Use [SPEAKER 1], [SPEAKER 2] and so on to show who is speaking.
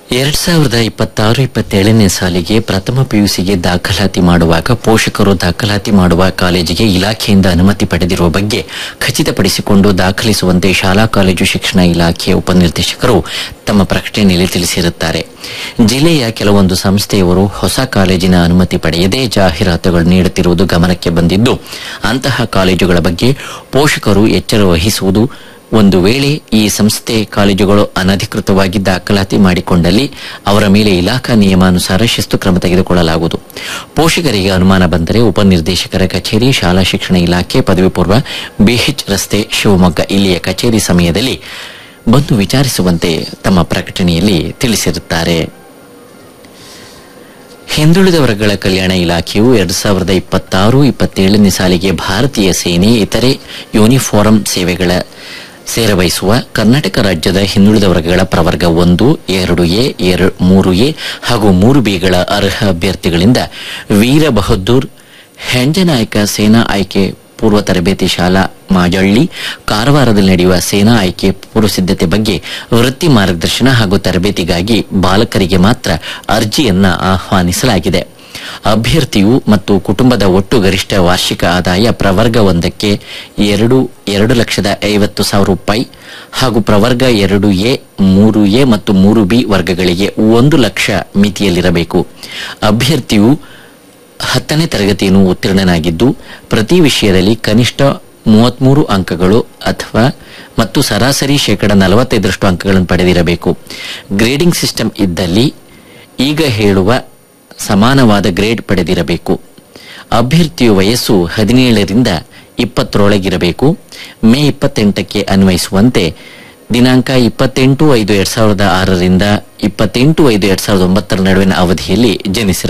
[SPEAKER 1] ಎರಡ್ ಸಾವಿರದ ಇಪ್ಪತ್ತಾರು ಇಪ್ಪತ್ತೇಳನೇ ಸಾಲಿಗೆ ಪ್ರಥಮ ಪಿಯುಸಿಗೆ ದಾಖಲಾತಿ ಮಾಡುವಾಗ ಪೋಷಕರು ದಾಖಲಾತಿ ಮಾಡುವ ಕಾಲೇಜಿಗೆ ಇಲಾಖೆಯಿಂದ ಅನುಮತಿ ಪಡೆದಿರುವ ಬಗ್ಗೆ ಖಚಿತಪಡಿಸಿಕೊಂಡು ದಾಖಲಿಸುವಂತೆ ಶಾಲಾ ಕಾಲೇಜು ಶಿಕ್ಷಣ ಇಲಾಖೆ ಉಪನಿರ್ದೇಶಕರು ತಮ್ಮ ಪ್ರಕಟಣೆಯಲ್ಲಿ ತಿಳಿಸಿರುತ್ತಾರೆ ಜಿಲ್ಲೆಯ ಕೆಲವೊಂದು ಸಂಸ್ಥೆಯವರು ಹೊಸ ಕಾಲೇಜಿನ ಅನುಮತಿ ಪಡೆಯದೇ ಜಾಹೀರಾತುಗಳು ನೀಡುತ್ತಿರುವುದು ಗಮನಕ್ಕೆ ಬಂದಿದ್ದು ಅಂತಹ ಕಾಲೇಜುಗಳ ಬಗ್ಗೆ ಪೋಷಕರು ಎಚ್ಚರ ವಹಿಸುವುದು ಒಂದು ವೇಳೆ ಈ ಸಂಸ್ಥೆ ಕಾಲೇಜುಗಳು ಅನಧಿಕೃತವಾಗಿ ದಾಖಲಾತಿ ಮಾಡಿಕೊಂಡಲ್ಲಿ ಅವರ ಮೇಲೆ ಇಲಾಖಾ ನಿಯಮಾನುಸಾರ ಶಿಸ್ತು ಕ್ರಮ ತೆಗೆದುಕೊಳ್ಳಲಾಗುವುದು ಪೋಷಕರಿಗೆ ಅನುಮಾನ ಬಂದರೆ ಉಪನಿರ್ದೇಶಕರ ಕಚೇರಿ ಶಾಲಾ ಶಿಕ್ಷಣ ಇಲಾಖೆ ಪದವಿ ಪೂರ್ವ ಬಿಎಚ್ ರಸ್ತೆ ಶಿವಮೊಗ್ಗ ಇಲ್ಲಿಯ ಕಚೇರಿ ಸಮಯದಲ್ಲಿ ಬಂದು ವಿಚಾರಿಸುವಂತೆ ತಮ್ಮ ಪ್ರಕಟಣೆಯಲ್ಲಿ ತಿಳಿಸಿರುತ್ತಾರೆ ಹಿಂದುಳಿದ ವರ್ಗಗಳ ಕಲ್ಯಾಣ ಇಲಾಖೆಯು ಎರಡ್ ಸಾವಿರದ ಇಪ್ಪತ್ತಾರು ಇಪ್ಪತ್ತೇಳನೇ ಸಾಲಿಗೆ ಭಾರತೀಯ ಸೇನೆ ಇತರೆ ಯೂನಿಫಾರಂ ಸೇವೆಗಳ ಸೇರವಹಿಸುವ ಕರ್ನಾಟಕ ರಾಜ್ಯದ ಹಿಂದುಳಿದ ವರ್ಗಗಳ ಪ್ರವರ್ಗ ಒಂದು ಎರಡು ಎ ಎರಡು ಮೂರು ಎ ಹಾಗೂ ಮೂರು ಬಿಗಳ ಅರ್ಹ ಅಭ್ಯರ್ಥಿಗಳಿಂದ ವೀರ ಬಹದ್ದೂರ್ ಹೆಂಜನಾಯಕ ಸೇನಾ ಆಯ್ಕೆ ಪೂರ್ವ ತರಬೇತಿ ಶಾಲಾ ಮಾಜಳ್ಳಿ ಕಾರವಾರದಲ್ಲಿ ನಡೆಯುವ ಸೇನಾ ಆಯ್ಕೆ ಪೂರ್ವ ಸಿದ್ಧತೆ ಬಗ್ಗೆ ವೃತ್ತಿ ಮಾರ್ಗದರ್ಶನ ಹಾಗೂ ತರಬೇತಿಗಾಗಿ ಬಾಲಕರಿಗೆ ಮಾತ್ರ ಅರ್ಜಿಯನ್ನ ಆಹ್ವಾನಿಸಲಾಗಿದೆ ಅಭ್ಯರ್ಥಿಯು ಮತ್ತು ಕುಟುಂಬದ ಒಟ್ಟು ಗರಿಷ್ಠ ವಾರ್ಷಿಕ ಆದಾಯ ಪ್ರವರ್ಗ ಒಂದಕ್ಕೆ ಎರಡು ಎರಡು ಲಕ್ಷದ ಐವತ್ತು ಸಾವಿರ ರೂಪಾಯಿ ಹಾಗೂ ಪ್ರವರ್ಗ ಎರಡು ಎ ಮೂರು ಎ ಮತ್ತು ಮೂರು ಬಿ ವರ್ಗಗಳಿಗೆ ಒಂದು ಲಕ್ಷ ಮಿತಿಯಲ್ಲಿರಬೇಕು ಅಭ್ಯರ್ಥಿಯು ಹತ್ತನೇ ತರಗತಿಯನ್ನು ಉತ್ತೀರ್ಣನಾಗಿದ್ದು ಪ್ರತಿ ವಿಷಯದಲ್ಲಿ ಕನಿಷ್ಠ ಮೂವತ್ಮೂರು ಅಂಕಗಳು ಅಥವಾ ಮತ್ತು ಸರಾಸರಿ ಶೇಕಡ ನಲವತ್ತೈದರಷ್ಟು ಅಂಕಗಳನ್ನು ಪಡೆದಿರಬೇಕು ಗ್ರೇಡಿಂಗ್ ಸಿಸ್ಟಮ್ ಇದ್ದಲ್ಲಿ ಈಗ ಹೇಳುವ ಸಮಾನವಾದ ಗ್ರೇಡ್ ಪಡೆದಿರಬೇಕು ಅಭ್ಯರ್ಥಿಯ ವಯಸ್ಸು ಹದಿನೇಳರಿಂದ ಇಪ್ಪತ್ತರೊಳಗಿರಬೇಕು ಮೇ ಇಪ್ಪತ್ತೆಂಟಕ್ಕೆ ಅನ್ವಯಿಸುವಂತೆ ದಿನಾಂಕ ಇಪ್ಪತ್ತೆಂಟು ಐದು ಎರಡ್ ಸಾವಿರದ ಆರರಿಂದ ಇಪ್ಪತ್ತೆಂಟು ಐದು ಎರಡ್ ಸಾವಿರದ ಒಂಬತ್ತರ ನಡುವಿನ ಅವಧಿಯಲ್ಲಿ ಜನಿಸಿರ